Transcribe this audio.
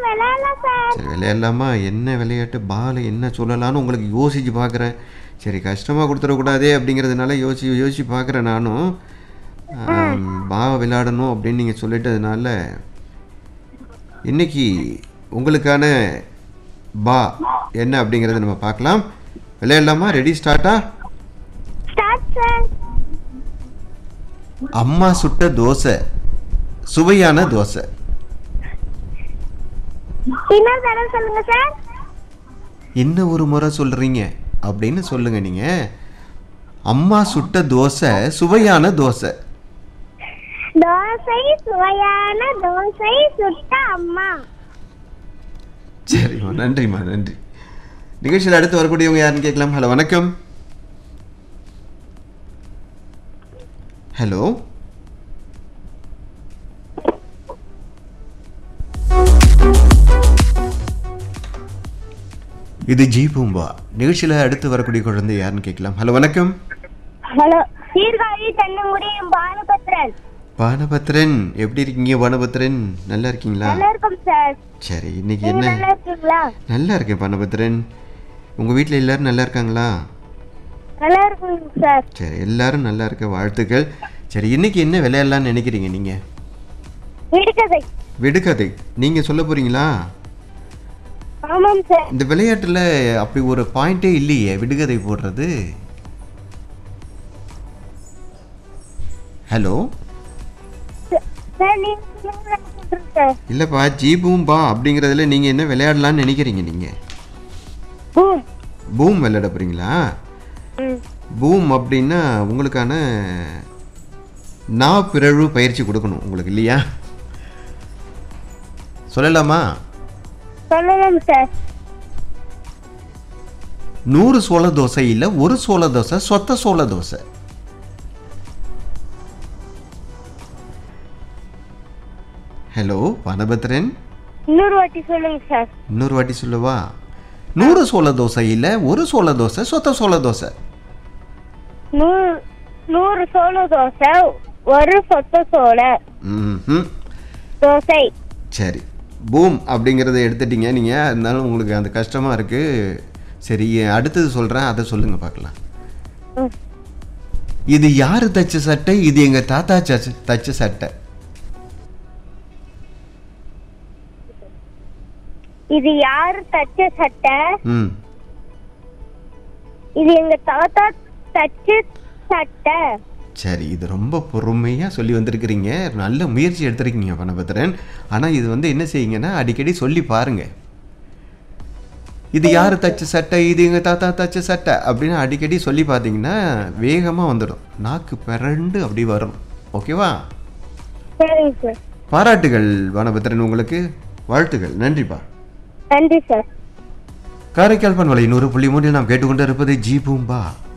விளையாடலாம் சார் சரி விளையாடலாமா என்ன விளையாட்டு பால் என்ன சொல்லலாம்னு உங்களுக்கு யோசிச்சு பார்க்குறேன் சரி கஷ்டமாக கொடுத்துடக்கூடாதே அப்படிங்கிறதுனால யோசிச்சு யோசிச்சு பார்க்குறேன் நானும் ஆம், பா விளையாடணும் அப்படின்னு நீங்கள் சொல்லிட்டதுனால இன்னைக்கு உங்களுக்கான பா என்ன அப்படிங்கிறத நம்ம பார்க்கலாம் விளையாடலாமா ரெடி ஸ்டார்ட்டா ஸ்டார்ட் சார் அம்மா சுட்ட தோசை சுவையான தோசை இன்னொரு தடவை சொல்லுங்க சார் இன்னும் ஒரு முறை சொல்கிறீங்க அப்படின்னு சொல்லுங்க நீங்கள் அம்மா சுட்ட தோசை சுவையான தோசை தோசை சுவையான தோசை சுட்ட அம்மா சரிம்மா நன்றிம்மா நன்றி நிகழ்ச்சியில் அடுத்து வரக்கூடியவங்க யாருன்னு கேட்கலாம் ஹலோ வணக்கம் ஹலோ இது ஜி பூம்பா நிகழ்ச்சியில் அடுத்து வரக்கூடிய குழந்தை யாருன்னு கேட்கலாம் ஹலோ வணக்கம் ஹலோ சீர்காழி தென்னங்குடி பானுபத்ரன் பானபத்ரன் எப்படி இருக்கீங்க பானபத்ரன் நல்லா இருக்கீங்களா நல்லா இருக்கும் சார் சரி இன்னைக்கு நீங்க என்ன நல்லா இருக்கீங்களா நல்லா இருக்கேன் பானபத்ரன் உங்கள் வீட்டில் எல்லாரும் நல்லா இருக்காங்களா நல்லா இருக்குங்க சார் சரி எல்லாரும் நல்லா இருக்க வாழ்த்துக்கள் சரி இன்னைக்கு என்ன விளையாடலாம்னு நினைக்கிறீங்க நீங்கள் விடுகதை விடுகதை நீங்கள் சொல்ல போகிறீங்களா ஆமாம் சார் இந்த விளையாட்டில் அப்படி ஒரு பாயிண்டே இல்லையே விடுகதை போடுறது ஹலோ சார் நீங்க சொல்லுங்க, நான் சொல்றேன் சார் இல்லைப்பா ஜீபூம் பா அப்படிங்கிறதுல நீங்கள் என்ன விளையாடலாம்னு நினைக்கிறீங்க நீங்கள் பூம் பூம் விளையாட போகிறீங்களா ம் பூம் அப்படின்னா உங்களுக்கான நா பிறழ்வு பயிற்சி கொடுக்கணும் உங்களுக்கு இல்லையா சொல்லலாமா சொல்லலாம் சார் நூறு சோள தோசை இல்லை ஒரு சோள தோசை சொத்த சோள தோசை ஹலோ வனபத்ரன் இன்னொரு வாட்டி சொல்லுங்க சார் இன்னொரு வாட்டி சொல்லவா நூறு சோள தோசை இல்லை ஒரு சோள தோசை சொத்த சோள தோசை நூறு நூறு சோள தோசை ஒரு சொத்த சோள ம் தோசை சரி பூம் அப்படிங்கிறத எடுத்துட்டீங்க நீங்கள் இருந்தாலும் உங்களுக்கு அந்த கஷ்டமாக இருக்குது சரி அடுத்தது சொல்கிறேன் அதை சொல்லுங்கள் பார்க்கலாம் ம். இது யார் தச்ச சட்டை இது எங்கள் தாத்தா தச்ச தச்ச சட்டை இது யாரு தச்ச சட்டை ம் இது எங்க தாத்தா தச்ச சட்டை சரி இது ரொம்ப பொறுமையாக சொல்லி வந்திருக்கிறீங்க நல்ல முயற்சி எடுத்திருக்கீங்க பணபத்திரன் ஆனால் இது வந்து என்ன செய்யுங்கன்னா அடிக்கடி சொல்லி பாருங்க இது யார் தச்ச சட்டை இது எங்கள் தாத்தா தச்ச சட்டை அப்படின்னு அடிக்கடி சொல்லி பார்த்தீங்கன்னா வேகமாக வந்துடும் நாக்கு பிறண்டு அப்படி வரும் ஓகேவா சரிங்க சார் பாராட்டுகள் வனபத்திரன் உங்களுக்கு வாழ்த்துகள் நன்றிப்பா நன்றி சார் காரைக்கால் பண்பலை நூறு புள்ளி மூன்றில் நாம் கேட்டுக்கொண்டு இருப்பது ஜி பூம்பா